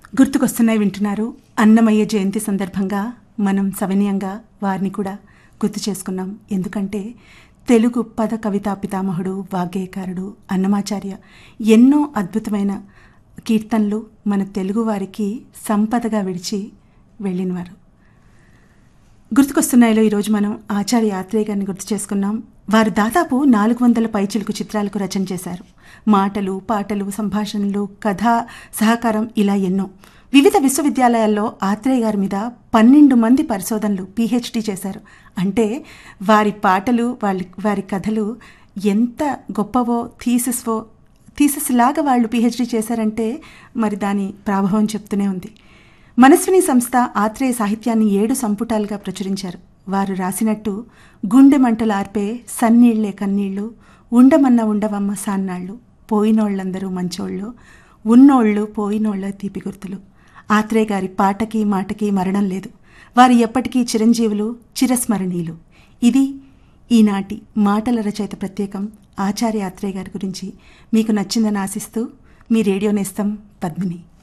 గుర్తుకొస్తున్నాయి వింటున్నారు అన్నమయ్య జయంతి సందర్భంగా మనం సవినయంగా వారిని కూడా గుర్తు చేసుకున్నాం ఎందుకంటే తెలుగు పద కవితా పితామహుడు వాగ్గేయకారుడు అన్నమాచార్య ఎన్నో అద్భుతమైన కీర్తనలు మన తెలుగు వారికి సంపదగా విడిచి వెళ్ళినవారు గుర్తుకొస్తున్నాయిలో ఈరోజు మనం ఆచార్య ఆత్రేయ గారిని గుర్తు చేసుకున్నాం వారు దాదాపు నాలుగు వందల పైచిలుకు చిత్రాలకు రచన చేశారు మాటలు పాటలు సంభాషణలు కథా సహకారం ఇలా ఎన్నో వివిధ విశ్వవిద్యాలయాల్లో ఆత్రేయ గారి మీద పన్నెండు మంది పరిశోధనలు పీహెచ్డీ చేశారు అంటే వారి పాటలు వాళ్ళ వారి కథలు ఎంత గొప్పవో థీసిస్వో థీసిస్ లాగా వాళ్ళు పీహెచ్డీ చేశారంటే మరి దాని ప్రభావం చెప్తూనే ఉంది మనస్విని సంస్థ ఆత్రేయ సాహిత్యాన్ని ఏడు సంపుటాలుగా ప్రచురించారు వారు రాసినట్టు గుండె మంటలు ఆర్పే సన్నీళ్లే కన్నీళ్లు ఉండమన్న ఉండవమ్మ సాన్నాళ్ళు పోయినోళ్ళందరూ మంచోళ్ళు ఉన్నోళ్ళు పోయినోళ్ళ తీపి గుర్తులు ఆత్రేయ గారి పాటకి మాటకి మరణం లేదు వారు ఎప్పటికీ చిరంజీవులు చిరస్మరణీయులు ఇది ఈనాటి మాటల రచయిత ప్రత్యేకం ఆచార్య ఆత్రేయ గారి గురించి మీకు నచ్చిందని ఆశిస్తూ మీ రేడియో నేస్తం పద్మిని